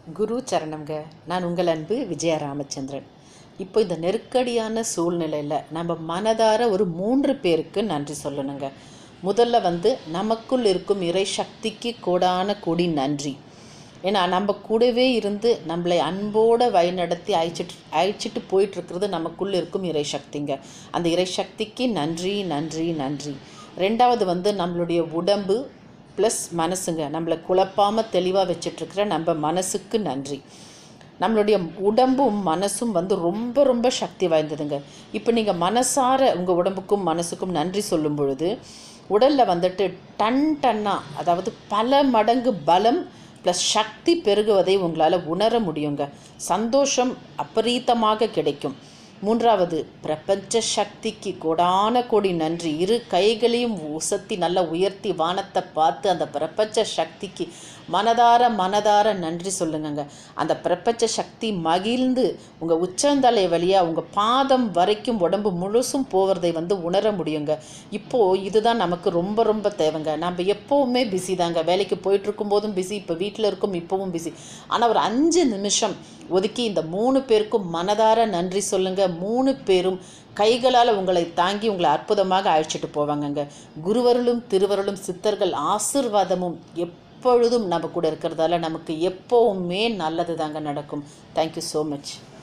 குரு சரணம்ங்க நான் உங்கள் அன்பு விஜய ராமச்சந்திரன் இப்போ இந்த நெருக்கடியான சூழ்நிலையில் நம்ம மனதார ஒரு மூன்று பேருக்கு நன்றி சொல்லணுங்க முதல்ல வந்து நமக்குள் இருக்கும் இறை சக்திக்கு கோடான கோடி நன்றி ஏன்னா நம்ம கூடவே இருந்து நம்மளை அன்போடு வழிநடத்தி அழைச்சிட்டு அழைச்சிட்டு போயிட்டுருக்கிறது நமக்குள்ளே இருக்கும் இறை சக்திங்க அந்த இறை சக்திக்கு நன்றி நன்றி நன்றி ரெண்டாவது வந்து நம்மளுடைய உடம்பு ப்ளஸ் மனசுங்க நம்மளை குழப்பாமல் தெளிவாக வச்சிட்ருக்கிற நம்ம மனசுக்கு நன்றி நம்மளுடைய உடம்பும் மனசும் வந்து ரொம்ப ரொம்ப சக்தி வாய்ந்ததுங்க இப்போ நீங்கள் மனசார உங்கள் உடம்புக்கும் மனசுக்கும் நன்றி சொல்லும் பொழுது உடலில் வந்துட்டு டன் டன்னாக அதாவது பல மடங்கு பலம் ப்ளஸ் சக்தி பெருகுவதை உங்களால் உணர முடியுங்க சந்தோஷம் அபரீதமாக கிடைக்கும் மூன்றாவது பிரபஞ்ச சக்திக்கு கோடான கோடி நன்றி இரு கைகளையும் உசத்தி நல்லா உயர்த்தி வானத்தை பார்த்து அந்த பிரபஞ்ச சக்திக்கு மனதார மனதார நன்றி சொல்லுங்கங்க அந்த பிரபஞ்ச சக்தி மகிழ்ந்து உங்கள் உச்சந்தலை வழியாக உங்கள் பாதம் வரைக்கும் உடம்பு முழுசும் போகிறதை வந்து உணர முடியுங்க இப்போது இதுதான் நமக்கு ரொம்ப ரொம்ப தேவைங்க நம்ம எப்போவுமே பிஸி தாங்க வேலைக்கு போயிட்டுருக்கும் போதும் பிஸி இப்போ வீட்டில் இருக்கும் இப்போவும் பிஸி ஆனால் ஒரு அஞ்சு நிமிஷம் ஒதுக்கி இந்த மூணு பேருக்கும் மனதார நன்றி சொல்லுங்கள் மூணு பேரும் கைகளால் உங்களை தாங்கி உங்களை அற்புதமாக அழைச்சிட்டு போவாங்கங்க குருவருளும் திருவருளும் சித்தர்கள் ஆசிர்வாதமும் எப்பொழுதும் நம்ம கூட இருக்கிறதால நமக்கு எப்போவுமே நல்லது தாங்க நடக்கும் தேங்க்யூ ஸோ மச்